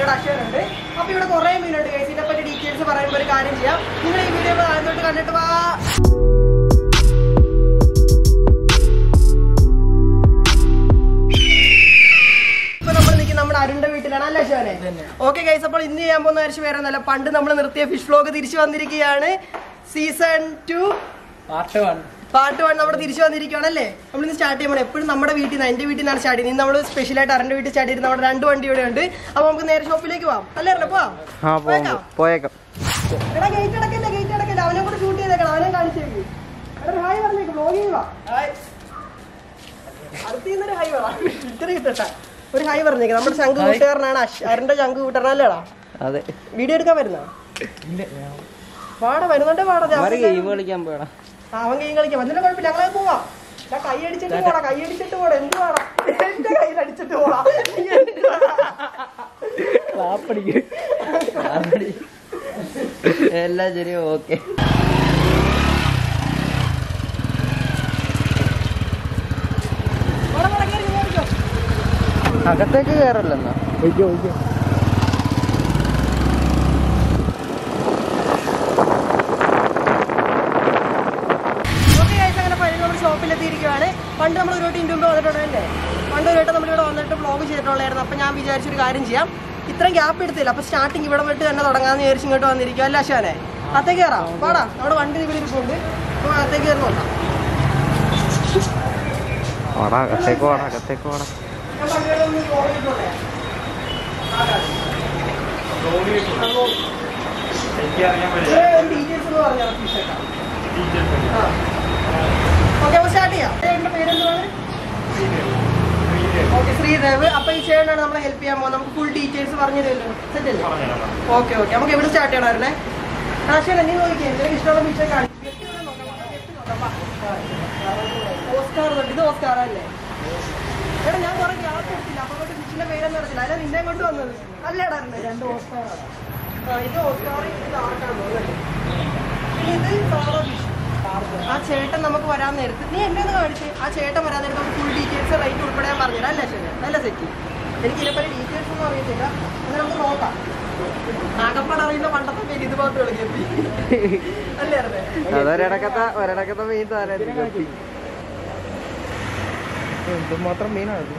ഇവിടെ അക്ഷയനുണ്ട് അപ്പൊ ഇവിടെ കുറെ മീനുണ്ട് ഗൈസ് ഇതിനെ പറ്റി ഡീറ്റെയിൽസ് പറയുമ്പോൾ ഒരു കാര്യം ചെയ്യാം നിങ്ങൾ ഈ വീഡിയോ ആദ്യമായിട്ട് കണ്ടിട്ട് വാ ഇപ്പൊ നമ്മൾ നിൽക്കുന്ന നമ്മുടെ അരുണിന്റെ വീട്ടിലാണ് അല്ലേ ശിവനെ ഓക്കെ ഗൈസ് അപ്പോൾ ഇന്ന് ചെയ്യാൻ പോകുന്ന കാര്യം വേറെ നല്ല പണ്ട് നമ്മൾ നിർത്തിയ ഫിഷ് വ്ലോഗ് തിരിച്ചു വന്നിരിക്കുകയാണ് season two part one part one നമ്മൾ തിരിച്ചു വന്നിരിക്കുകയാണ് അല്ലേ നമ്മൾ ഇന്ന് സ്റ്റാർട്ട് ചെയ്യുമ്പോൾ എപ്പോഴും നമ്മുടെ വീട്ടിൽ നിന്ന് എന്റെ വീട്ടിൽ നിന്നാണ് സ്റ്റാർട്ട് ചെയ്യുന്നത് ഇന്ന് നമ്മൾ സ്പെഷ്യലായിട്ട് അരന്റെ വീട്ടിൽ സ്റ്റാർട്ട് ചെയ്ത് നമ്മുടെ രണ്ട് വണ്ടി ഇവിടെ ഉണ്ട് അപ്പൊ നമുക്ക് നേരെ ഷോപ്പിലേക്ക് പോവാം അല്ലേ അല്ലേ പോവാം ആ പോയേക്കാം? പോയേക്കാം എടാ ഗേറ്റ് അടക്കല്ലേ ഗേറ്റ് അടക്കല്ലേ അവനെ കൂടെ ഷൂട്ട് ചെയ്തേക്കണം അവനെ കാണിച്ചേക്ക് എടാ ഹായ് പറഞ്ഞേക്ക് ബ്ലോഗിങ് വാ അടുത്തീന്നൊരു ഹായ് പറ ഇത്ര കിട്ടട്ടെ ഒരു ഹായ് പറഞ്ഞേക്ക് നമ്മുടെ ശംഖ് കൂട്ടുകാരനാണ് അശ്- അരുണിന്റെ ശംഖ് കൂട്ടുകാരനല്ലേടാ അതെ വീഡിയോ എടുക്കാൻ വരുന്ന പാടാ വരുന്നുണ്ടേ പാടാ അവരെ ജാസ്തി ഗെയിം കളിക്കാൻ പോയടാ ആ, അവൻ കൈ കളിക്കാം അതിന്റെ കുഴപ്പമില്ല ഞങ്ങളെ പോവാം ഞാൻ കൈ അടിച്ചിട്ട് പോടാ കൈ അടിച്ചിട്ട് പോടാ എന്ത് പാടാ എന്റെ കയ്യിൽ അടിച്ചിട്ട് പോടാ എന്ത് എല്ലാം ശരി ഓക്കെ പോടാ, പോടാ, കേറി, കേറിക്കോ. അകത്തേക്ക് കയറല്ലെന്നാ ഓക്കെ guys, അങ്ങനെ പഴയ നമ്മൾ ഷോപ്പിലെത്തിയിരിക്കുകയാണ് പണ്ട് നമ്മൾ ഒരു വട്ടം ഇന്ത്യ മുമ്പ് വന്നിട്ടുണ്ടല്ലേ പണ്ട് ഒരു വട്ടം നമ്മളിവിടെ വന്നിട്ട് വ്ളോഗ് ചെയ്തിട്ടുള്ളായിരുന്നു അപ്പോൾ ഞാൻ വിചാരിച്ചൊരു കാര്യം ചെയ്യാം ഇത്രയും ഗ്യാപ്പ് എടുത്തില്ല അപ്പോൾ സ്റ്റാർട്ടിങ് ഇവിടെ വിട്ട് തന്നെ തുടങ്ങാമെന്ന് വിചാരിച്ച് ഇങ്ങോട്ട് വന്നിരിക്കുക അല്ല അശാനെ അത്തേക്ക് കയറാം പാടാ നമ്മുടെ വണ്ടി ഇവിടെ ഇരിപ്പുണ്ട് അപ്പോൾ അത്തേക്ക് കയറി നോക്കാം ഓടാ അകത്തേക്ക് ഓടാ അകത്തേക്ക് ഓടാ ഞാൻ പണ്ടുകൂടെ ഒന്ന് vlog ചെയ്തിട്ടുള്ളേ. ഇതിലെ ഒരു details ഒന്ന് പറഞ്ഞോ, ഫിഷൊക്കെ. ആ. ഓക്കെ അപ്പോൾ സ്റ്റാർട്ട് ചെയ്യാം ചേട്ടൻ്റെ പേരെന്താണ് ഓക്കെ ശ്രീദേവ് അപ്പൊ ഈ ചേട്ടനാണ് നമ്മളെ ഹെൽപ്പ് ചെയ്യാൻ പോകുന്നത് നമുക്ക് ഫുൾ ഡീറ്റെയിൽസ് പറഞ്ഞു തരുമല്ലോ സെറ്റ് അല്ലേ ഓക്കെ ഓക്കെ നമുക്ക് എവിടെ സ്റ്റാർട്ട് ചെയ്യണമായിരുന്നേ ആ ശരി നീ നോക്കിയേ നിനക്ക് ഇഷ്ടമുള്ള പിക്ചർ കാണിക്കും ഓസ്കാർ തൊട്ട് ഇത് ഓസ്കാർ അല്ലേ എടാ ഞാൻ കുറെ ഗ്യാസ് എടുത്തില്ല അപ്പൊ തൊട്ട് പിച്ചിന്റെ പേരെന്ന് പറഞ്ഞില്ല അല്ല നിന്നെ കൊണ്ട് വന്നത് അല്ലേടാ രണ്ട് ഓസ്കാറാണ് ആ ഇത് ഓസ്കാർ ഇത് ആർക്കാണ് തോന്നുന്നത് പിന്നെ ഇത് സാധാ ഫിഷ് ആ ചേട്ടൻ നമുക്ക് വരാൻ നേരത്ത് നീ എന്നെ ഒന്ന് കാണിച്ച് ആ ചേട്ടൻ വരാൻ നേരത്ത് നമുക്ക് ഫുൾ ഡീറ്റെയിൽസ് റേറ്റ് ഉൾപ്പെടെ ഞാൻ പറഞ്ഞുതരാം അല്ലേ ശരി നല്ല സെറ്റ് എനിക്ക് ഇതിനെപ്പറ്റി ഡീറ്റെയിൽസ് ഒന്നും അറിയത്തില്ല അങ്ങനെ നമുക്ക് നോക്കാം നാഗപ്പാട് അറിയുന്ന പണ്ടത്തെ പേര് ഇത് മാത്രം കളിക്കെത്തി അല്ലേ അറിഞ്ഞേ അതൊരിടക്കത്തെ ഒരിടക്കത്തെ മീൻ താരം എന്തുമാത്രം മീനാണ്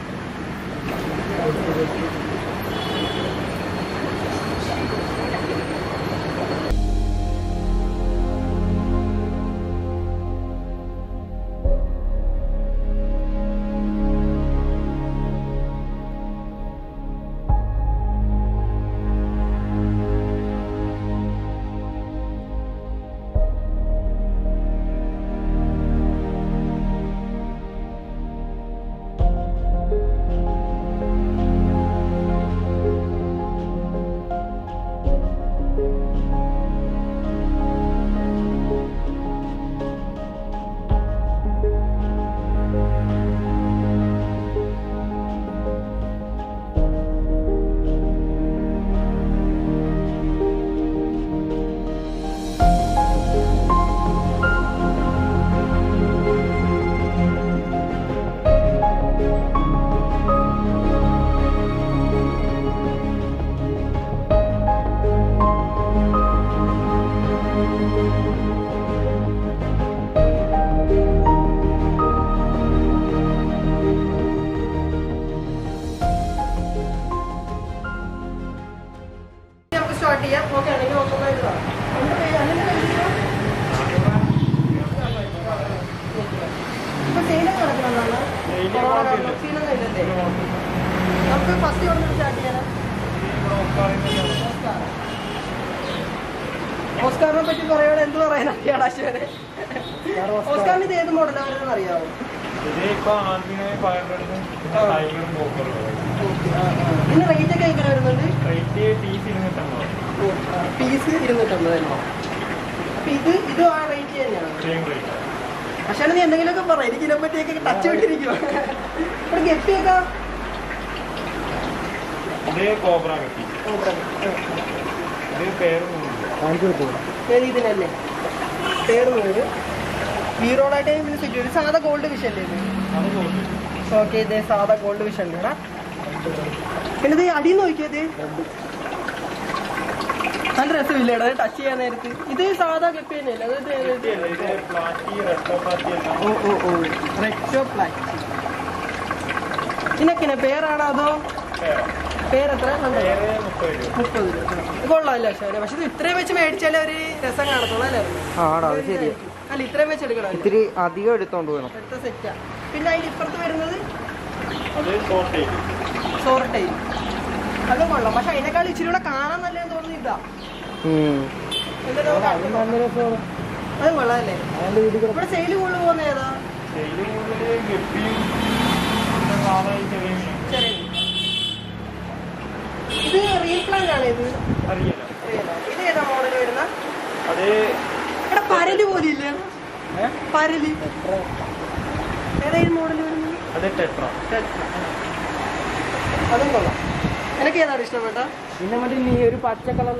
നമുക്ക് സ്റ്റാർട്ട് ചെയ്യാം ഓക്കെ ആണെങ്കിൽ നോക്കുമ്പോൾ എഴുതാം എൻ്റെ പേര് അനിലിൻ്റെ പേര് ഇപ്പൊ സെയിലൊക്കെ നടക്കുന്നുണ്ടോ കൊറോണ കാരണം സീനൊന്നും ഇല്ലല്ലേ നമുക്ക് ഫസ്റ്റ് കൊണ്ട് സ്റ്റാർട്ട് ചെയ്യാനാ ഓസ്കാർ. ഓസ്കാറിനെ പറ്റി പറയുകയാണെ എന്ത് പറയാനൊക്കെയാണ് അശ്വനെ ഓസ്കാറിന് ഇത് ഏത് മോഡലാണ് വരുന്നത് അറിയാമോ ഇതിപ്പോ ആദ്യമേ പയറും ടൈഗറും പോക്കറും ഇതിന് റേറ്റ് ഒക്കെ എങ്ങനെ വരുന്നുണ്ട് റേറ്റ് പീസ് ഇരുന്നിട്ടുണ്ടോ പീസ് ഇരുന്നൂറ്റമ്പത് തന്നെ അപ്പൊ ഇത് ഇത് ആ റേറ്റ് തന്നെയാണ് സെയിം റേറ്റ് പക്ഷേ നീ എന്തെങ്കിലുമൊക്കെ പറ എനിക്ക് ഇതിനെ പറ്റിയൊക്കെ ടച്ച് വിട്ടിരിക്കുക ഇവിടെ ഗപ്പിയൊക്കെ ഇത് കോബ്ര കത്തി ഇത് പേര് ഏത് ഇതിനല്ലേ പേര് നൂറ് ഹീറോളായിട്ട് പിന്നെ സെറ്റ് ഒരു സാധാ ഗോൾഡ് വിഷ് അല്ലേ ഇത് അത് തോന്നി ഓക്കെ ഇതേ സാധാ ഗോൾഡ് വിഷ് ഉണ്ട് എടാ പിന്നെ ഇത് അടിയിൽ നോക്കിയത് നല്ല രസമില്ലേടാ ടച്ച് ചെയ്യാൻ നേരത്ത് ഇത് സാധാ കെപ്പി തന്നെയല്ലേ അത് ഇത് ഏത്? ഇത് പ്ലാറ്റി റെട്ടോ പ്ലാറ്റി എല്ലാം ഓ ഓ ഓ റെക്ടോ പ്ലാറ്റ് ഇതിനൊക്കെ പേരാണോ അതോ പേരാ. പേരെത്ര കണ്ടോ പേര് മുപ്പത് രൂപ മുപ്പത് രൂപ ഇത് കൊള്ളാമല്ലോ പക്ഷേ പക്ഷെ ഇത് ഇത്രയും വെച്ച് മേടിച്ചാലേ ഒരു രസം കാണത്തുള്ളൂ അല്ലേ ആടാ അത് ശരി അല്ല ഇത്രയും വെച്ച് എടുക്കണം ഇത്തിരി അധികം എടുത്തോണ്ട് പോകണം അടുത്ത സെറ്റാ പിന്നെ അതിന്റെ ഇപ്പുറത്ത് വരുന്നത് അത് ഷോർട്ട് ചെയ്തു സോർട്ടൈൽ അത് കൊള്ളാം പക്ഷെ അതിനേക്കാൾ ഇച്ചിരി കൂടെ കാണാൻ നല്ലതെന്ന് തോന്നുന്നു ഇതാ ഉം. എന്നിട്ട് നമുക്ക് അടുത്ത അത് കൊള്ളാം അല്ലേ ഇവിടെ സെയിൽ കൂടുതൽ പോകുന്ന ഏതാ സെയില് കൂടുതൽ ഗപ്പിയും പിന്നെ സാധാ ഈ ചെറിയ മീനും ചെറിയ മീൻ. ഇത് റീൽ പ്ലാന്റ് ആണ് ഇത് അറിയില്ല അറിയാലോ. ഇത് ഏതാ മോഡൽ വരുന്ന അത് എടാ പരല് പോലെ ഇല്ല പരല് ഏതായാലും മോഡൽ വരുന്നത് അത് ടെട്ര അതും കൊള്ളാം എനിക്ക് ഏതാണ് ഇഷ്ടപ്പെട്ട പിന്നെ മറ്റേ നീ ഒരു പച്ച കളർ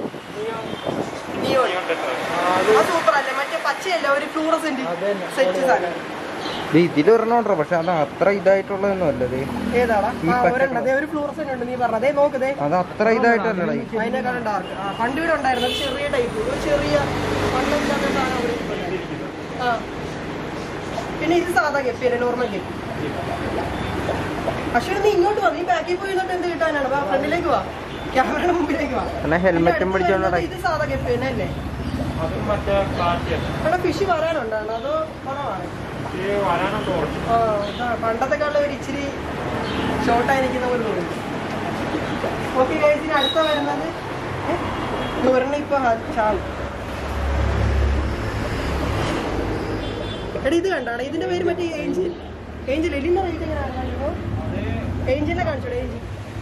നിയോൺ ടെട്ര അത് സൂപ്പർ അല്ലേ മറ്റേ പച്ചയല്ല ഒരു ഫ്ലൂറസെന്റ് സെറ്റ് സാധനം ഇതിലൊരെണ്ണോട്ടോ പക്ഷെ അത് അത്ര ഇതായിട്ടുള്ളതൊന്നും അല്ലത് ഏതാടാ ഈ ആ, പച്ച ഒരെണ്ണം അതേ ഒരു ഫ്ലൂറസെന്റ് ഉണ്ട് നീ പറഞ്ഞതേ നോക്കതേ അത് അത്ര ഇതായിട്ടല്ലടാ ഈ അതിനേക്കാളും ഡാർക്ക് ആ പണ്ട് ഇവിടെ ഉണ്ടായിരുന്നു ഒരു ചെറിയ ടൈപ്പ് ഒരു ചെറിയ പണ്ടില്ലാത്ത സാധനം അവിടെ ഇരിപ്പുണ്ടായിരുന്നു. ആ പിന്നെ ഇത് സാധാ ഗപ്പിയല്ലേ നോർമൽ ഗപ്പി പക്ഷേ നീ ഇങ്ങോട്ട് വാ നീ ബാക്കിൽ പോയി എന്നിട്ട് എന്ത് കിട്ടാനാണ് വാ ഫ്രണ്ടിലേക്ക് വാ ക്യാമറയുടെ മുമ്പിലേക്ക് വാ എന്നാ ഹെൽമെറ്റും അടുത്ത് പിടിച്ചോണ്ടടാ വരുന്നത് ഇത് സാധാ ഗപ്പി തന്നെ അല്ലേ അതും മറ്റേ പ്ലാറ്റിയല്ല അവിടെ ഫിഷ് വരാനുണ്ടാണോ അതോ കുറവാണ് ഇത് വരാനൊക്കെ കുറച്ച് ആ ഇതാ പണ്ടത്തെക്കാളും ഒരു ഇച്ചിരി ഷോർട്ടായി നിൽക്കുന്ന പോലെ തോന്നി ഓക്കെ ഇതിന് അടുത്ത വരുന്നത് ഏ? ഇത് ഒരെണ്ണം ഇപ്പൊ ചാവും എടാ ഇത് കണ്ടാണ് ഇതിന്റെ പേര് മറ്റേ ഏഞ്ചൽ ഏഞ്ചൽ എലിന്റെ റേറ്റ് എങ്ങനെയാണോ ഏഞ്ചലിനെ കാണിച്ചോടെ ഏഞ്ചൽ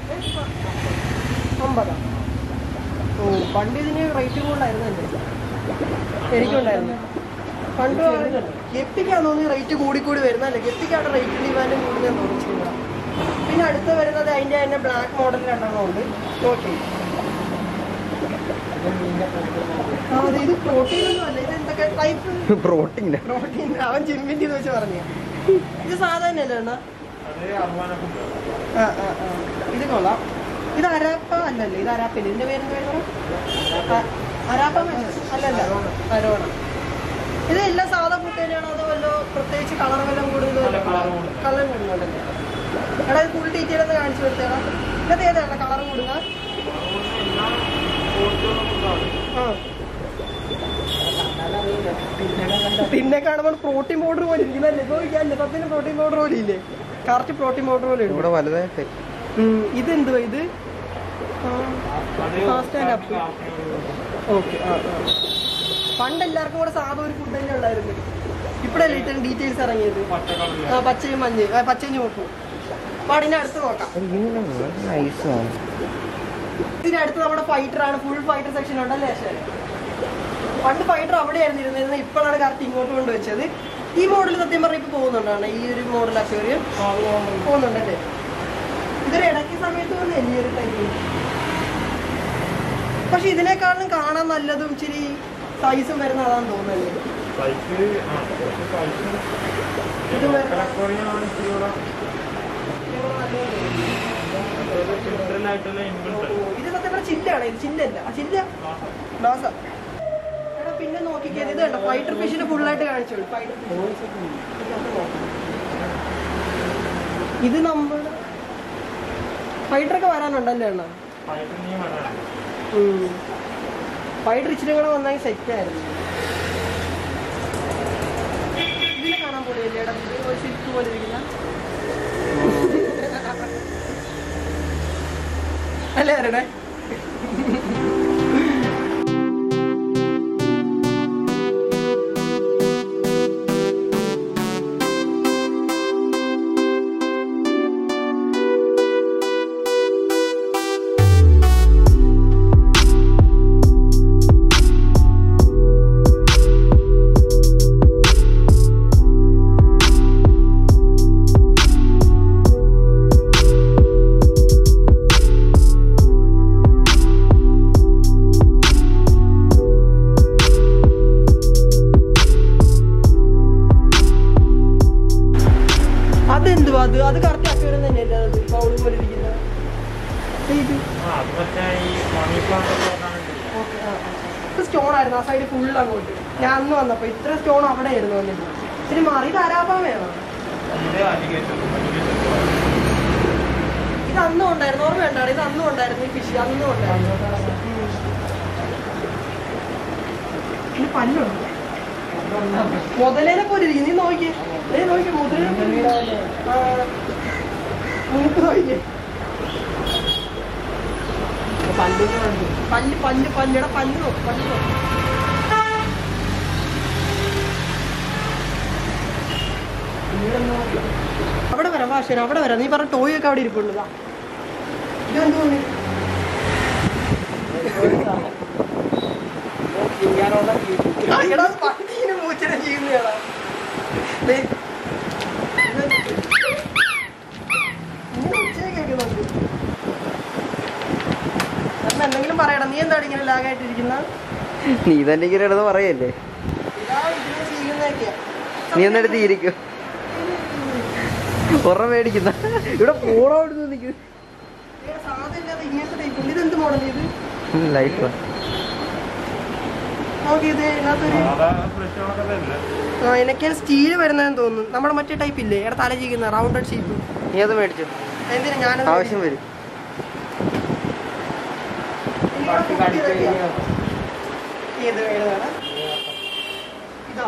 അമ്പതാ ഓ പണ്ട് ഇതിന് റേറ്റ് കൂടുതലായിരുന്നു എൻ്റെ എനിക്കുണ്ടായിരുന്നു പണ്ട് ഗപ്പിക്കാന്ന് തോന്നുന്നു റേറ്റ് കൂടി കൂടി വരുന്നല്ലേ ഗപ്പിക്കാണ് റേറ്റ് ഡിമാൻഡ് കൂടുതൽ തോന്നിച്ചില്ല പിന്നെ അടുത്ത് വരുന്നത് അതിന്റെ തന്നെ ബ്ലാക്ക് മോഡൽ രണ്ടെണ്ണം ഉണ്ട് ഓക്കെ ആ അതെ ഇത് പ്രോട്ടീൻ ഒന്നും അല്ല ഇത് എന്തൊക്കെ ടൈപ്പ് പ്രോട്ടീൻ പ്രോട്ടീൻ അവൻ ജിമ്മിന്റെ ഇത് വെച്ച് പറഞ്ഞു ഇത് സാധാരണ അല്ലേ അണ്ണാ അത് അറുപതിനൊക്കെ ഉണ്ട് ആ ആ ആ ഇത് കൊള്ളാം ഇത് അരാപ്പ അല്ലല്ലേ ഇത് അരാപ്പല്ലേ ഇതിന്റെ പേരെന്ത് പേര് അരാപ്പ അല്ലല്ല അരോണ ഇത് എല്ലാം സാധാ ഫുഡ് തന്നെയാണോ അതോ വല്ലോ പ്രത്യേകിച്ച് കളർ വല്ലതും കൂടുതൽ നല്ല colour കൂടും. കളർ കൂടുന്നുണ്ടല്ലേ എടാ ഇത് ഫുൾ ഡീറ്റെയിൽ ഒന്ന് കാണിച്ചു കൊടുത്തേടാ ഇന്നത്തെ ഏതാണ് കളർ കൂടുക എല്ലാം കൂടുതലുള്ള ഫുഡാണ് ആ പിന്നെ കാണുമ്പോൾ പ്രോട്ടീൻ പൗഡർ പോലെ ഇരിക്കുന്നല്ലേ നോക്കിയാലേ സത്യത്തിന് പ്രോട്ടീൻ പൗഡർ പോലെ ഇല്ലേ കറക്റ്റ് പ്രോട്ടീൻ പൗഡർ പോലെ ഉണ്ട് ഇവിടെ വലുതായിട്ട് ഉം, ഇതെന്തുവാ ഇത് അത് ഫാസ്റ്റ് ആൻഡ് അപ്പ് ഓക്കെ ആ ആ. പണ്ട് എല്ലാവർക്കും കൂടെ സാധാ ഒരു ഫുഡ് തന്നെ ഉണ്ടായിരുന്നു ഇപ്പോഴല്ലേ ഇത്രയും ഡീറ്റെയിൽസ് ഇറങ്ങിയത് പച്ചക്കളറില്ല ആ പച്ചയും മഞ്ഞയും ആ, പച്ചയും ചുവപ്പും അപ്പൊ അതിന്റെ അടുത്ത് നോക്കാം നൈസാണ് ഇതിന്റെ അടുത്ത് നമ്മുടെ ഫൈറ്റർ ആണ് ഫുൾ ഫൈറ്റർ സെക്ഷൻ ഉണ്ടല്ലേ ശരി പണ്ട് ഫൈറ്റർ അവിടെയായിരുന്നു ഇരുന്നിരുന്നത് ഇപ്പോഴാണ് കറക്റ്റ് ഇങ്ങോട്ട് കൊണ്ടുവച്ചത് ഈ മോഡൽ സത്യം പറഞ്ഞ ഇപ്പൊ പോകുന്നുണ്ടാണ് ഈ ഒരു മോഡൽ അക്വേറിയം പോകുന്നുണ്ടല്ലേ ഇതൊരു ഇടയ്ക്ക് സമയത്ത് വന്നല്ലേ ഈ ഒരു ടൈപ്പ് പക്ഷെ ഇതിനേക്കാളും കാണാൻ നല്ലതും ഇച്ചിരി സൈസും വരുന്ന അതാന്ന് തോന്നുന്നല്ലേ സൈസ് ആ കുറച്ച് സൈസ് ഇത് വരുന്ന അക്വറിയാണ് ഇച്ചിരി കൂടെ ഫിൽറ്ററിലായിട്ടുള്ള ഇൻബിൾട്ട് ഇത് സത്യം പറഞ്ഞ ചില്ലാണ് ഇത് ചില്ലല്ല ആ ചില്ല ഗ്ലാസ എടാ പിന്നെ നോക്കിക്കേ ഇത് കണ്ടോ ഫൈറ്റർ ഫിഷിന് ഫുള്ളായിട്ട് കാണിച്ചോളൂ ഫൈറ്റർ ഇത് നമ്മൾ ഫൈറ്ററൊക്കെ വരാനുണ്ടല്ലേ അണ്ണ ഫൈറ്റ് നീ വരാനുണ്ട് ഫൈറ്റർ ഇച്ചിരി കൂടെ വന്നാൽ സെറ്റ് ആയിരുന്നു ഇതിനെ കാണാൻ പോലെയല്ലേ എടാ ഇത് ഒരു സിൽക്ക് പോലെ ഇരിക്കുന്ന അല്ലേ ആരുടെ അതെന്തുവാ അത് അത് കറക്റ്റ് അക്വേറിയം തന്നെയല്ലേ അത് പൗളും പോലെ ഇരിക്കുന്നത് ഇത് ആ അത് മറ്റേ ഈ മണി പ്ലാന്റ് ഒക്കെ പറഞ്ഞാൽ ഓക്കെ ആ ഇത് സ്റ്റോൺ ആയിരുന്നു ആ സൈഡ് ഫുൾ അങ്ങോട്ട് ഞാൻ അന്ന് വന്നപ്പോ ഇത്ര സ്റ്റോൺ അവിടെ ആയിരുന്നു വന്നിട്ട് ഇത്തിരി മാറി ഇത് അരാപാമയാണോ ഇത് അലിഗേറ്റർ അലിഗേറ്റർ ഇത് അന്നും ഉണ്ടായിരുന്നു ഓർമ്മ ഉണ്ടാണ് ഇത് അന്നും ഉണ്ടായിരുന്നു ഈ ഫിഷ് അന്നും ഉണ്ടായിരുന്നു ഉം. ഇത് പല്ലുണ്ട് മുതലേനെ പോലെ ഇരിക്കും നീ നോക്കിയേ നീ നോക്കിയേ മുതലേനെ പോലെ ഇരിക്കും. ആ. മൂക്ക് നോക്കിയേ പല്ല് പല്ല് പല്ലിടെ പല്ല് നോക്ക് പല്ല് നോക്ക് അവിടെ വരാം വാ ശരി അവിടെ വരാം നീ പറഞ്ഞ ടോയ് ഒക്കെ അവിടെ ഇരിപ്പുള്ളതാ ഇതെന്തോ എടാ പട്ടീനെ പൂച്ചനെ ചെയ്യുന്നതാ ദേ. ഇങ്ങനെ ഉച്ചയൊക്കെ കേൾക്കുന്നുണ്ട് അമ്മ എന്തെങ്കിലും പറയണം നീ എന്താണ് ഇങ്ങനെ ലാഗായിട്ടിരിക്കുന്ന നീ തന്നെ ഇങ്ങനെ ഇടന്ന് പറയല്ലേ ഇതാ ഇതിനെ ചെയ്യുന്നതൊക്കെയാ നീ ഒന്നെടുത്ത് ഇരിക്കും ഉറ മേടിക്കുന്ന ഇവിടെ പോണോ എടുത്ത് നിൽക്കും ഇവിടെ സാധനം ഇല്ലാതെ ഇങ്ങനത്തെ type ഉണ്ട്. ഇതെന്ത് മോഡൽ ഇത് ലൈഫ് നോക്കിയത് ഇതിനകത്തൊരു സാധാ ഫ്ലഷുകളൊക്കെ തന്നെ ആ എനിക്കാണ് സ്റ്റീൽ വരുന്നതെന്ന് തോന്നുന്നു നമ്മുടെ മറ്റേ ടൈപ്പ് ഇല്ലേ ഇവിടെ തല ചെയ്യുന്ന റൗണ്ടഡ് ഷേപ്പ് നീ അത് മേടിച്ചു എന്തിനാ ഞാനത് ആവശ്യം വരും എനിക്കിവിടെ കുത്തി ഇതൊക്കെയാ. ഏത് ഏതാണ് ഇതാ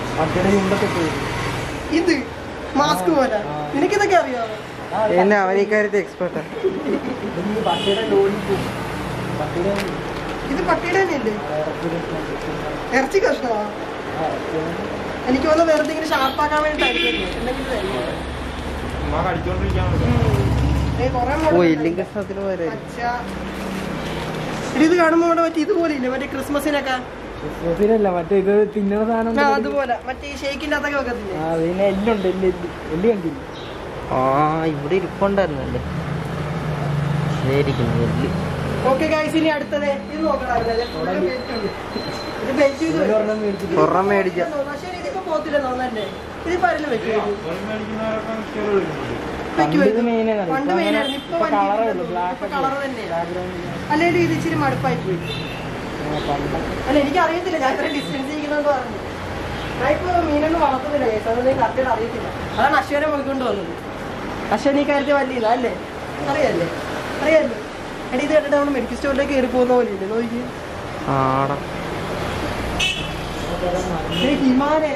ഇത് മാസ്ക് പോലെ നിനക്കിതൊക്കെ അറിയാമോ എന്നെ അവൻ ഇക്കാര്യത്തിൽ എക്സ്പെർട്ടാ ഇത് പട്ടിയുടെ തന്നെയല്ലേ ഇറച്ചി കഷ്ണമാ എനിക്ക് തോന്നുന്നു വെറുതെ ഇങ്ങനെ ഷാർപ്പാക്കാൻ വേണ്ടിയിട്ടായിരിക്കും എന്തെങ്കിലും ഇതായിരിക്കും. ഉമ്മ കടിച്ചോണ്ടിരിക്കാൻ ഉം. ഏയ് കുറേ ഓ model എല്ലും കഷ്ണത്തിന് പോലെ പച്ച. എടി, ഇത് കാണുമ്പോൾ അവിടെ മറ്റേ ഇതുപോലെ ഇല്ലേ മറ്റേ ക്രിസ്മസിനൊക്കെ ഇതിനല്ല മറ്റേ ഇത് തിന്നണ സാധനം ആ, അതുപോലെ മറ്റേ ഈ ഷേക്കിന്റെ അകത്തൊക്കെ വെക്കത്തില്ലേ ആ അതിന് എല്ലുണ്ട് എല്ല് എല്ല് എല്ല് കണ്ടില്ല ആ ഇവിടെ ഇരിപ്പുണ്ടായിരുന്നല്ലേ ശരിക്കും എല്ല് ഓക്കെ ഗൈസ് ഇനി അടുത്തത് ഇത് നോക്കണമായിരുന്നല്ലേ Full belt ഉണ്ട്. ഇത് belt ചെയ്ത് വെക്കും. ഒരെണ്ണം മേടിച്ചിട്ട് ഒരെണ്ണം മേടിച്ച പക്ഷേ ഇതിപ്പോ പോത്തില്ല തോന്നല്ലേ ഇത് പരല് വെക്കും മേടിക്കുന്നവരൊക്കെ മിക്കവാറും എടുക്കുന്നുണ്ട് വെക്കും പണ്ട് ഇത് main ആയിരുന്നു. പണ്ട് ഇപ്പൊ മെയിൻ അങ്ങനെ ആയിരുന്നു ഇപ്പൊ ഇപ്പൊ വണ്ടി colour ഇല്ലെന്ന് ഉള്ളൂ. black ഇപ്പൊ ഒക്കെ കളർ തന്നെയാണ് ബാക്ക്ഗ്രൗണ്ട് അല്ലെങ്കിൽ ഇത് ഇച്ചിരി മടുപ്പായി പോയി അല്ല എനിക്ക് അറിയത്തില്ല ഞാൻ ഇത്ര ഡിസ്റ്റൻസ് ഇരിക്കുന്നോണ്ട് പറഞ്ഞു ഞാൻ ഇപ്പൊ മീനൊന്നും വളർത്തുന്നില്ല കേട്ടോ അതൊന്നും എനിക്ക് കറക്റ്റ് അറിയത്തില്ല അതാണ് അശ്വനെ പോയിക്കൊണ്ട് വന്നത് അശ്വൻ ഈ കാര്യത്തിൽ വലിയ ഇതാ അല്ലേ അറിയാല്ലേ അറിയാല്ലേ എടി ഇത് കേട്ടിട്ട് നമ്മൾ മെഡിക്കൽ സ്റ്റോറിലേക്ക് കയറി പോകുന്ന പോലെ ഇല്ലേ നോക്കി ആടാ ഇത് ഹിമാലയ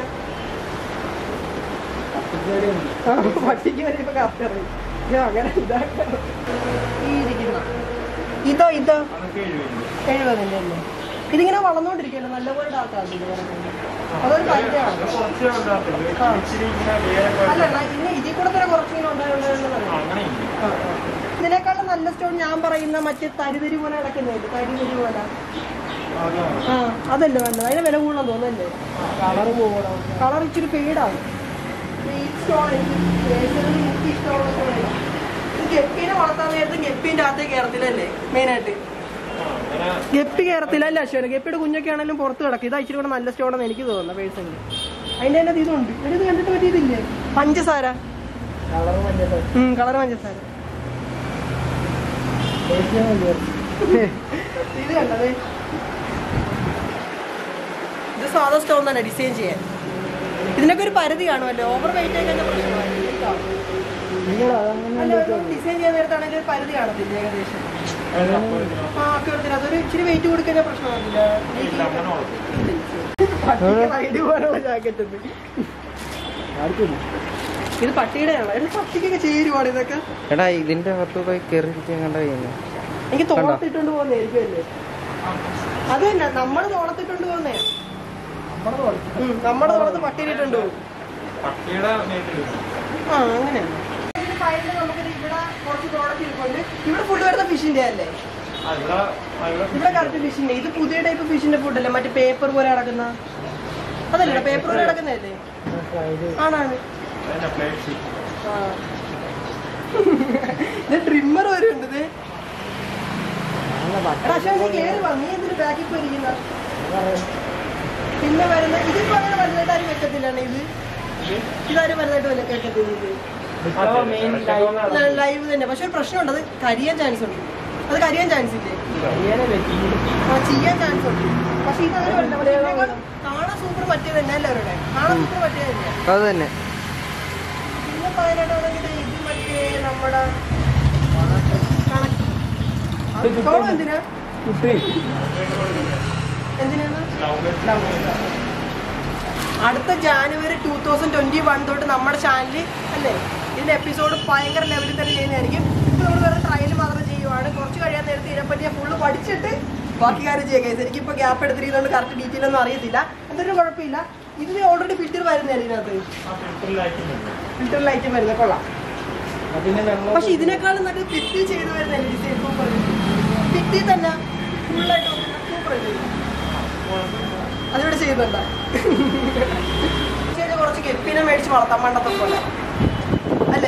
ആ, പട്ടിക്ക് വരെ ഇപ്പൊ കറക്റ്റ് അറിയും ഇത് അങ്ങനെ ഇതാക്കണം ഈ ഇരിക്കുന്ന ഇതോ ഇതോ അതൊക്കെ എഴുപത് എഴുപതിന്റെ അല്ലേ ഇതിങ്ങനെ വളർന്നുകൊണ്ടിരിക്കുകയല്ലോ നല്ലപോലെ ഡാക്കാറില്ല അതൊരു പരിചയമാണ് കുറച്ചേ ഉണ്ടാകത്തുള്ളൂ ആ. ഇച്ചിരി ഇങ്ങനെ വേരൊക്കെ അല്ല എന്നാ ഇനി ഇതിൽ കൂടെ തന്നെ കുറച്ചിങ്ങനെ ഉണ്ടായിട്ടുണ്ടെന്ന് അങ്ങനെയില്ല ഇതിനേക്കാളും നല്ല സ്റ്റോൺ ഞാൻ പറയുന്ന മറ്റേ തരിതരി പോലെ കിടക്കുന്നില്ല തരിതരി പോലെ അതാണ് ആ അതല്ലേ നല്ലത് അതിന് വില കൂടുതൽ തോന്നല്ലേ കളർ പോകണം കളർ ഇച്ചിരി പെയ്ഡാവും ഈ സ്റ്റോൺ എനിക്ക് പേഴ്സണലി എനിക്ക് ഇഷ്ടമുള്ള സ്റ്റോണില്ല ഇത് ഗപ്പീനെ വളർത്താൻ നേരത്ത് ഗപ്പീൻ്റെ അകത്തേക്ക് കയറത്തില്ലല്ലേ മെയിനായിട്ട് ആ, അങ്ങനെ ഗപ്പി കയറത്തില്ല അല്ല അശ്വന ഗപ്പിയുടെ കുഞ്ഞൊക്കെ ആണെങ്കിലും പുറത്ത് കിടക്കും ഇതാ ഇച്ചിരി കൂടെ നല്ല സ്റ്റോണെന്ന് എനിക്ക് തോന്നുന്നു പേഴ്സണലി അതിന്റെ തന്നെ ഇതുണ്ട് എടി, ഇത് കണ്ടിട്ട് പറ്റിയതില്ലേ പഞ്ചസാര കളർ മഞ്ഞൾ കളർ പഞ്ചസാര ഇത് കണ്ടത് ഇത് സാധാ സ്റ്റോൺ തന്നെ ഡിസൈൻ ചെയ്യാൻ ഇതിനൊക്കെ ഒരു പരിധി കാണുമല്ലോ ഓവർ വെയിറ്റ് ആയി കഴിഞ്ഞാൽ അതങ്ങനെ ഡിസൈൻ ചെയ്യാൻ നേരത്താണെങ്കിൽ ഒരു പരിധി കാണത്തില്ല ഏകദേശം അതിന് അപ്പുറത്തിനോ? ആ അക്കൂറത്തിന് അതൊരു ഇച്ചിരി വെയിറ്റ് കൊടുക്കഴിഞ്ഞാൽ പ്രശ്നമാകില്ല ഇല്ല, അങ്ങനെ വളർത്തും. പട്ടിക്ക് റൈഡ് പോകാനുള്ള ജാക്കറ്റ് ഉണ്ട് ആർക്കില്ല ഇത് പട്ടിയുടെയാണ് ഇത് പട്ടിക്കൊക്കെ ചേരുവാണ് ഇതൊക്കെ എടാ ഇതിന്റെ അകത്ത് പോയി കയറിയിരിക്കാൻ കണ്ട കഴിഞ്ഞു എനിക്ക് കണ്ടോ? തോളത്തിട്ടുണ്ട് പോകുന്നതായിരിക്കും അല്ലേ അത് തന്നെ നമ്മൾ തോളത്തിട്ടുണ്ട് പോകുന്നേ ഉം, നമ്മുടെ തോളത്ത് പട്ടിയിട്ടുണ്ട് പോകും പട്ടിയുടെ മേത്തിലിടും. ആ അങ്ങനെയാണ് നമുക്ക് ഇവിടെ കുറച്ച് പ്രോഡക്റ്റ് ഇരിപ്പുണ്ട് ഇവിടെ ഫുഡ് വരുന്ന ഫിഷിന്റെ അല്ലേ ആ, ഇവിടെ ആ, ഇവിടെ ഇവിടെ കറക്റ്റ് ഫിഷിന്റെ ഇത് പുതിയ ടൈപ്പ് ഫിഷിന്റെ ഫുഡ് അല്ലേ മറ്റേ പേപ്പർ പോലെ കിടക്കുന്ന അതല്ലേ പേപ്പർ പോലെ കിടക്കുന്നതല്ലേ ആണാണ് അതന്നെ plate sheet. ആ. ഇത് ട്രിമ്മർ വരെ ഉണ്ട് ഇത് എടാ, അശോക് നീ കേറി വാ നീ എന്തിനു ബാക്കിൽ പോയിരിക്കുന്ന പിന്നെ വരുന്ന ഇതിപ്പോ അങ്ങനെ വലുതായിട്ട് ആരും വെക്കത്തില്ലാണ് ഇത് ഇതാരും വലുതായിട്ട് വല്ല വെക്കത്തില്ല ഇത് മെയിൻ ലൈവ് തന്നെ പക്ഷെ ഒരു പ്രശ്നമുണ്ട് അത് കരിയാൻ ചാൻസ് ഉണ്ട് അത് കരിയാൻ ചാൻസ് ഇല്ലേ അറിയാനേ പറ്റി ആ, ചെയ്യാൻ ചാൻസ് ഉണ്ട് പക്ഷെ ഇതങ്ങനെ വരില്ല പക്ഷെ ഇതിനേക്കാൾ കാണാൻ സൂപ്പർ പറ്റിയത് തന്നെ അല്ലേ അവരുടെ കാണാൻ സൂപ്പർ പറ്റിയത് തന്നെയാ അത് തന്നെ പിന്നെ പറയാനായിട്ടാണെങ്കിൽ ഇത് മറ്റേ നമ്മുടെ കണക്ക് എന്തിനാ കുട്ടി എന്തിനാണ് അടുത്ത January two thousand twenty one തൊട്ട് നമ്മുടെ ചാനലിൽ അല്ലേ ഇതിന്റെ എപ്പിസോഡ് ഭയങ്കര ലെവലിൽ തന്നെ ചെയ്യുന്നതായിരിക്കും ഇപ്പൊ നമ്മൾ വേറെ ട്രയൽ മാത്രം ചെയ്യുവാണ് കുറച്ച് കഴിയാൻ നേരത്തെ ഇതിനെപ്പറ്റി ഞാൻ ഫുള്ള് പഠിച്ചിട്ട് ബാക്കി കാര്യം ചെയ്യാം guys. എനിക്കിപ്പോ ഗ്യാപ്പ് എടുത്തിരിക്കുന്നതുകൊണ്ട് കറക്റ്റ് ഡീറ്റെയിൽ ഒന്നും അറിയത്തില്ല എന്തൊരു കുഴപ്പമില്ല ഇത് ഓൾറെഡി ഫിൽറ്റർ വരുന്നതല്ലേ ഇതിനകത്ത് ഫിൽറ്റർ ലൈറ്റ് വരുന്നത് കൊള്ളാം അതിന് വെള്ളം പക്ഷെ ഇതിനേക്കാളും നല്ല ഭിത്തി ചെയ്ത് വരുന്നല്ലേ ഡിസൈൻ സൂപ്പർ ഭിത്തി തന്നെ ഫുള്ളായിട്ട് സൂപ്പർ അതിവിടെ ചെയ്യുന്നുണ്ടോ ശരി, കുറച്ച് ഗപ്പിനെ മേടിച്ച് വളർത്താം പണ്ടത്തെ പോലെ അല്ലേ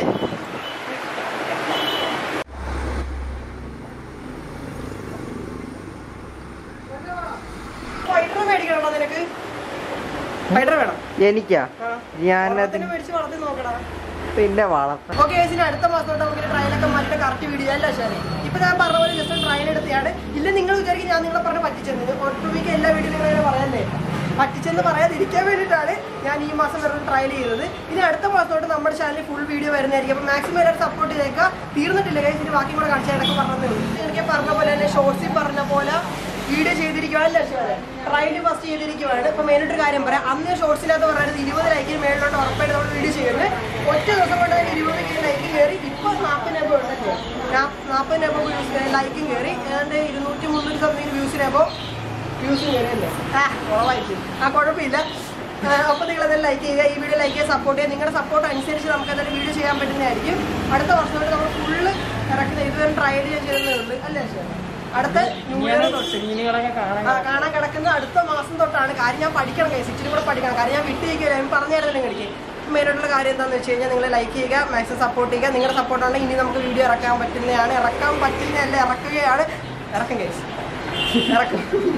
ഫൈറ്റർ മേടിക്കണോ നിനക്ക് ഫൈറ്റർ വേണം എനിക്കാ ആ. ഞാനത് ഒരെണ്ണത്തിനെ മേടിച്ച് വളർത്തി നോക്കടാ പിന്നെ വളർത്താം ഓക്കെ ചേച്ചി അടുത്ത മാസം തൊട്ട് നമുക്ക് ട്രയലൊക്കെ മാറ്റിട്ട് കറക്റ്റ് വീഡിയോ അല്ല ശരി ഇപ്പൊ ഞാൻ പറഞ്ഞ പോലെ ജസ്റ്റ് ട്രയൽ എടുത്തതാണ് ഇല്ല നിങ്ങൾ വിചാരിക്കും ഞാൻ നിങ്ങളെ പറഞ്ഞ് പറ്റിച്ചെന്ന് ഒട്ടുമിക്ക എല്ലാ വീഡിയോ നിങ്ങൾ ഇങ്ങനെ പറയല്ലേ പറ്റിച്ചെന്ന് പറയാതിരിക്കാൻ വേണ്ടിയിട്ടാണ് ഞാൻ ഈ മാസം വെറുതെ ട്രയൽ ചെയ്തത് ഇനി അടുത്ത മാസം തൊട്ട് നമ്മുടെ ചാനലിൽ ഫുൾ വീഡിയോ വരുന്നതായിരിക്കും അപ്പോൾ മാക്സിമം എല്ലാവരും സപ്പോർട്ട് ചെയ്തേക്കുക തീർന്നിട്ടില്ല guys. ഇനി ബാക്കി കൂടെ കാണിച്ചാൽ ഇടയ്ക്ക് പറഞ്ഞതേ ഉള്ളൂ എനിക്ക് പറഞ്ഞ പോലെ തന്നെ ഷോർട്സിൽ പറഞ്ഞ പോലെ വീഡിയോ ചെയ്തിരിക്കുവാണല്ലേ ട്രയൽ ഫസ്റ്റ് ചെയ്തിരിക്കുവാണ് ഇപ്പൊ മെയിനായിട്ട് കാര്യം പറയാം അന്ന് ഷോർട്സിനകത്ത് പറയുന്നത് ഇരുപത് ലൈക്കിന് മേളിലോട്ട് ഉറപ്പായിട്ട് നമ്മൾ വീഡിയോ ചെയ്യുന്നത് ഒറ്റ ദിവസം കൊണ്ട് തന്നെ ഇരുപത് ലൈക്ക് കയറി ഇപ്പൊ നാൽപ്പതിനൊപ്പം ഉണ്ടല്ലോ നാൽപ്പതിനൊപ്പം ലൈക്കും കയറി ഏതാണ്ട് ഇരുന്നൂറ്റി മുന്നൂറ്റി സംതിങ് വ്യൂസിനൊപ്പം വ്യൂസും കയറിയല്ലേ ആ കുറവായിട്ട് ആ കുഴപ്പമില്ല അപ്പോൾ നിങ്ങൾ അതെല്ലാം ലൈക്ക് ചെയ്യുക ഈ വീഡിയോ ലൈക്ക് ചെയ്യുക സപ്പോർട്ട് ചെയ്യുക നിങ്ങളുടെ സപ്പോർട്ട് അനുസരിച്ച് നമുക്ക് എന്തായാലും വീഡിയോ ചെയ്യാൻ പറ്റുന്നതായിരിക്കും അടുത്ത വർഷം തൊട്ട് നമ്മൾ ഫുള്ള് ഇറക്കുന്ന ഇതുവരെ ട്രയൽ ഞാൻ ചെയ്യുന്നുണ്ട് അല്ലേ ശരി അടുത്ത ന്യൂ ഇയർ തൊട്ട് മീനുകളൊക്കെ കാണാൻ ആ, കാണാൻ കിടക്കുന്ന അടുത്ത മാസം തൊട്ടാണ് കാര്യം ഞാൻ പഠിക്കണം കേസ് ഇച്ചിരി കൂടെ പഠിക്കണം കാര്യം ഞാൻ വിട്ടിരിക്കില്ല ഞാൻ പറഞ്ഞു തരുന്നില്ല എനിക്ക് മെയിനായിട്ടുള്ള കാര്യം എന്താണെന്ന് വെച്ച് കഴിഞ്ഞാൽ നിങ്ങൾ ലൈക്ക് ചെയ്യുക മാക്സിമം സപ്പോർട്ട് ചെയ്യുക നിങ്ങളുടെ സപ്പോർട്ടാണ് ഇനി നമുക്ക് വീഡിയോ ഇറക്കാൻ പറ്റുന്നതാണ് ഇറക്കാൻ പറ്റുന്നതല്ല ഇറക്കുകയാണ് ഇറക്കും കേസ് ഇറക്കും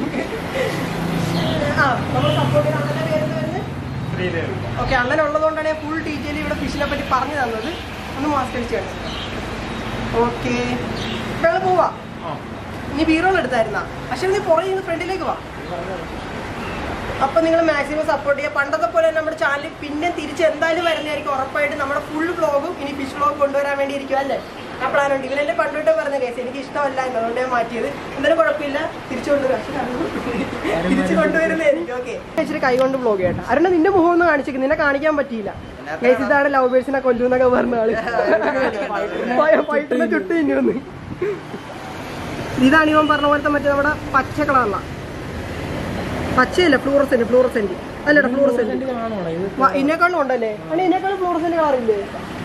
ആ നമ്മൾ സപ്പോർട്ട് ചെയ്യുന്ന അണ്ണൻ്റെ പേര് വരുന്നത് ഓക്കെ അണ്ണൻ ഉള്ളതുകൊണ്ടാണ് ഞാൻ ഫുൾ ഡീറ്റെയിൽ ഇവിടെ ഫിഷിനെ പറ്റി പറഞ്ഞു തന്നത് ഒന്ന് മാസ്ക് അടിച്ച് കാണിച്ചു ഓക്കെ ഇപ്പം പോവാ നീ ബീറോൾ എടുത്തായിരുന്നാ പക്ഷെ നീ പുറകെ നിന്ന് ഫ്രണ്ടിലേക്ക് വാ അപ്പൊ നിങ്ങൾ മാക്സിമം സപ്പോർട്ട് ചെയ്യുക പണ്ടത്തെ പോലെ തന്നെ നമ്മുടെ ചാനൽ പിന്നെ തിരിച്ച് എന്തായാലും വരുന്നതായിരിക്കും ഉറപ്പായിട്ട് നമ്മുടെ ഫുൾ വ്ളോഗും ഇനി ഫിഷ് വ്ളോഗ് കൊണ്ടുവരാൻ വേണ്ടി ഇരിക്കും അല്ലേ ആ പ്ലാൻ ഉണ്ട് ഇവരെന്നെ പണ്ടോട്ട് പറഞ്ഞ കേസ് എനിക്ക് ഇഷ്ടമല്ല എന്ന് അതുകൊണ്ട് ഞാൻ മാറ്റിയത് എന്തായാലും കുഴപ്പമില്ല തിരിച്ചു കൊണ്ടുവരാം തിരിച്ചു കൊണ്ടുവരുന്നതായിരിക്കും ഓക്കെ ഇച്ചിരി കൈ കൊണ്ട് വ്ളോഗ് ചെയ്യട്ടെ അരുണ നിന്റെ മുഖം ഒന്ന് കാണിച്ചേക്ക് നിന്നെ കാണിക്കാൻ പറ്റിയില്ല കേസ് ഇതാണ് ലവ് ബേഴ്സിനെ കൊല്ലുന്നൊക്കെ പറഞ്ഞ ആള് ഫൈറ്റിനെ ചുട്ടി ഇനി ഇതാണ് ഇവൻ പറഞ്ഞ പോലത്തെ മറ്റേ നമ്മുടെ പച്ച കളറുള്ള പച്ചയല്ല ഫ്ലൂറസെന്റ് ഫ്ലൂറസെന്റ് അല്ലടാ ഫ്ലൂറസെന്റ് കാണണോ ഇത് ഇതിനേക്കാളും ഉണ്ടല്ലേ അല്ലെ ഇതിനേക്കാളും ഫ്ലൂറസെന്റ് കളറില്ലേ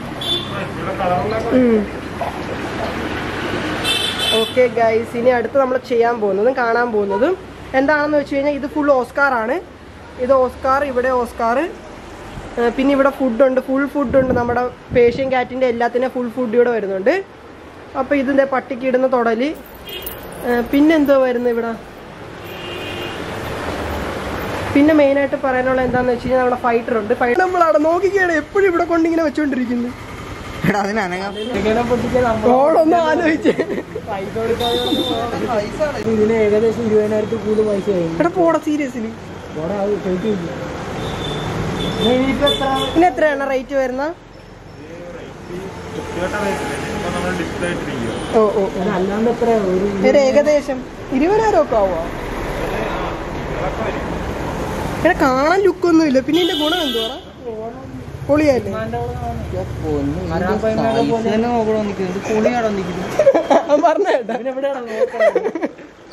ഓക്കെ ഗൈസ് ഇനി അടുത്ത് നമ്മൾ ചെയ്യാൻ പോകുന്നതും കാണാൻ പോകുന്നതും എന്താണെന്ന് വെച്ച് കഴിഞ്ഞാൽ ഇത് ഫുൾ ഓസ്കാർ ആണ് ഇത് ഓസ്കാർ ഇവിടെ ഓസ്കാർ ഏഹ് പിന്നെ ഇവിടെ ഫുഡുണ്ട് ഫുൾ ഫുഡുണ്ട് നമ്മുടെ പേഷ്യൻ കാറ്റിൻ്റെ എല്ലാത്തിനും ഫുൾ ഫുഡ് ഇവിടെ വരുന്നുണ്ട് അപ്പോൾ ഇതിൻ്റെ പട്ടിക്ക് ഇടുന്ന തുടല് ഏഹ് പിന്നെന്തോ വരുന്നത് ഇവിടെ പിന്നെ മെയിനായിട്ട് പറയാനുള്ള എന്താണെന്ന് വെച്ച് കഴിഞ്ഞാൽ നമ്മുടെ ഫൈറ്റർ ഉണ്ട് ഫൈറ്റർ നമ്മളവിടെ നോക്കിക്കുകയാണ് എപ്പോഴും ഇവിടെ കൊണ്ടിങ്ങനെ വെച്ചുകൊണ്ടിരിക്കുന്നത് എടാ അതിന് അനങ്ങാൻ ഇങ്ങനെ പൊട്ടിക്കാൻ നമ്മൾ ഓളൊന്ന് ആലോചിച്ച് പൈസ കൊടുക്കാതെ ഇതിന് ഏകദേശം ഇരുപതിനായിരത്തിൽ കൂടുതൽ പൈസ ആയി എടാ പോടാ സീരിയസ്ലി ഇവിടെ അത് ചോദിക്കില്ല ഇനിയിപ്പോ എത്ര പിന്നെ എത്രയാണ് റേറ്റ് വരുന്ന നമ്മൾ ഡിസ്പ്ലേ ആയിട്ടിരിക്കുക ഓ ഓ ഇത് അല്ലാണ്ട് എത്ര ഒരു ഒരു ഏകദേശം ഇരുപതിനായിരം ഒക്കെ ആവുമോ എടാ കാണാൻ ലുക്കൊന്നും ഇല്ല പിന്നെ ഇതിന്റെ ഗുണം എന്തുവാ പൊളിയല്ലേ തന്നെ നോക്കണോ നിൽക്കുന്നത് ഇത് പൊളിയാടോ നിൽക്കുന്നത് പറഞ്ഞ കേട്ടാ പിന്നെ എവിടെയാണ് നോക്കണത്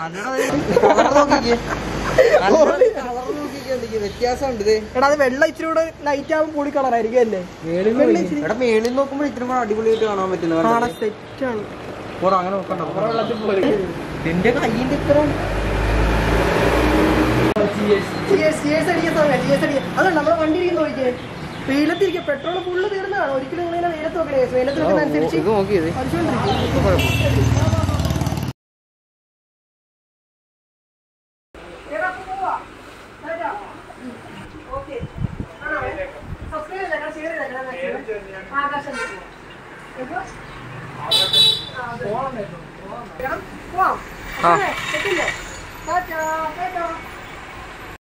വ്യത്യാസമുണ്ട് ഇത് എടാ അത് വെള്ളം ഇച്ചിരി കൂടെ ലൈറ്റ് ആവും പൊളി കളറായിരിക്കും അല്ലേ വേളിൽ വെള്ളം ഇച്ചിരി എടാ മേളിൽ നോക്കുമ്പോൾ ഇത്രയും കൂടെ അടിപൊളിയായിട്ട് കാണാൻ പറ്റുന്നു ആടെ സെറ്റാണ് പോടാ അങ്ങനെ നോക്കണ്ട വെള്ളത്തിൽ പോലെ നിന്റെ കയ്യിന്റെ ഇത്ര സിയേഴ്സ് അടിക്കാൻ സമയം സിയേഴ്സ് അടിക്കാൻ അതുകൊണ്ട് നമ്മുടെ വണ്ടി ഇരിക്കുന്ന നോക്കിയേ വെയിലത്തിരിക്കുക പെട്രോൾ ഫുള്ള് തീർന്നതാണ് ഒരിക്കലും ഇങ്ങനെ വെയിലത്ത് നോക്കണേ വെയിലത്ത് നോക്കുന്നതനുസരിച്ച് ഇത് നോക്കിയത് പഠിച്ചുകൊണ്ടിരിക്കും പോവാം പോവാം ആ. സെറ്റില്ലേ